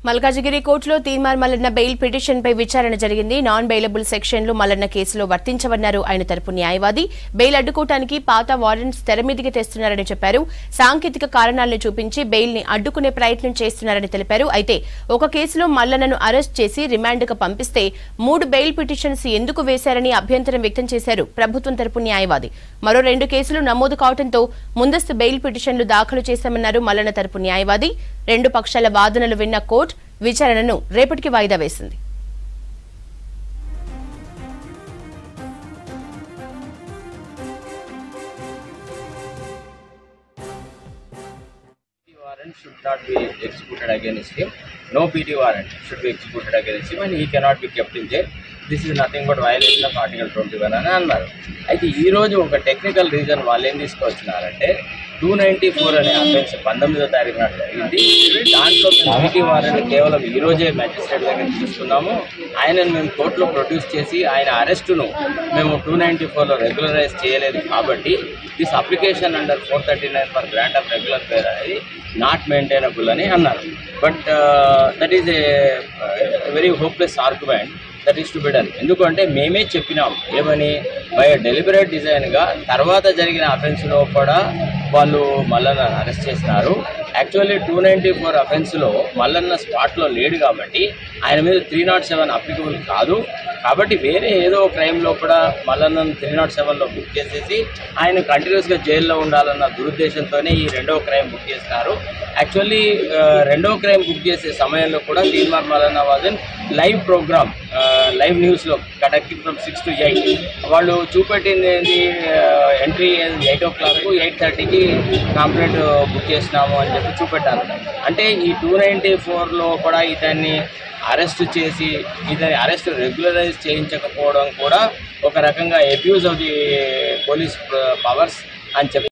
మల్కాజిగిరి కోర్టులో తీర్మార్ మల్లన్న బెయిల్ పిటిషన్పై విచారణ జరిగింది నాన్ బెయిలబుల్ సెక్షన్లు మల్లన్న కేసులో వర్తించవన్నారు ఆయన తరపు న్యాయవాది బెయిల్ అడ్డుకోవటానికి పాత వారెంట్స్ తెర మీదికి తెస్తున్నారని చెప్పారు సాంకేతిక కారణాలను చూపించి బెయిల్ ని అడ్డుకునే ప్రయత్నం చేస్తున్నారని తెలిపారు అయితే ఒక కేసులో మల్లన్నను అరెస్ట్ చేసి రిమాండ్కు పంపిస్తే మూడు బెయిల్ పిటిషన్స్ ఎందుకు వేశారని అభ్యంతరం వ్యక్తం చేశారు ప్రభుత్వం తరపు న్యాయవాది మరో రెండు కేసులు నమోదు కావడంతో ముందస్తు బెయిల్ పిటిషన్లు దాఖలు చేశామన్నారు మల్లన్న తరపు న్యాయవాది రెండు పక్షాల వాదనలు విన్న కోర్టు విచారణను రేపటికి వాయిదా వేసింది PT warrant should not be executed against him. No PT warrant should be executed against him and he cannot be kept in jail. This is nothing but violation of article twenty one అని అన్నారు అయితే ఈ రోజు ఒక technical reason వాళ్ళు ఏం తీసుకొచ్చినారంటే two ninety four అనే అఫెన్స్ పంతొమ్మిదో తారీఖు నాడు జరిగింది దాంట్లో మేము పీటీ వారెంట్ కేవలం ఈ రోజే మ్యాజిస్ట్రేట్ దగ్గర తీసుకున్నాము ఆయనను మేము కోర్టులో ప్రొడ్యూస్ చేసి ఆయన అరెస్టును మేము టూ నైంటీ ఫోర్లో రెగ్యులరైజ్ చేయలేదు కాబట్టి this application under four thirty nine for grant of regular pair అనేది నాట్ మెయింటైనబుల్ అని అన్నారు but that is a very hopeless argument that is to be done ఎందుకంటే మేమే చెప్పినాం ఏమని బై డెలిబరేట్ డిజైన్గా తర్వాత జరిగిన అఫెన్స్లో కూడా వాళ్ళు మల్లన్న అరెస్ట్ చేసినారు యాక్చువల్లీ టూ నైంటీ ఫోర్ అఫెన్స్లో మల్లన్న స్పాట్లో లేడు కాబట్టి ఆయన మీద త్రీ నాట్ సెవెన్ అప్లికబుల్ కాదు కాబట్టి వేరే ఏదో క్రైమ్లో కూడా మల్లన్నను త్రీ నాట్ సెవెన్లో బుక్ చేసేసి ఆయన కంటిన్యూస్గా జైల్లో ఉండాలన్న దురుద్దేశంతోనే ఈ రెండో క్రైమ్ బుక్ చేసినారు యాక్చువల్లీ రెండో క్రైమ్ బుక్ చేసే సమయంలో కూడా తీర్మార్ మల్లన్న వాజన్ లైవ్ ప్రోగ్రామ్ లైవ్ న్యూస్లో conducting from six to eight వాళ్ళు చూపెట్టింది ఏంటి entry eight o'clock eight థర్టీకి కంప్లైంట్ బుక్ చేసినాము అని చెప్పి చూపెట్టారు అంటే ఈ టూ నైంటీ ఫోర్లో కూడా ఇతన్ని అరెస్ట్ చేసి ఇతని అరెస్ట్ రెగ్యులరైజ్ చేయించకపోవడం కూడా ఒక రకంగా abuse of the police powers అని చెప్పి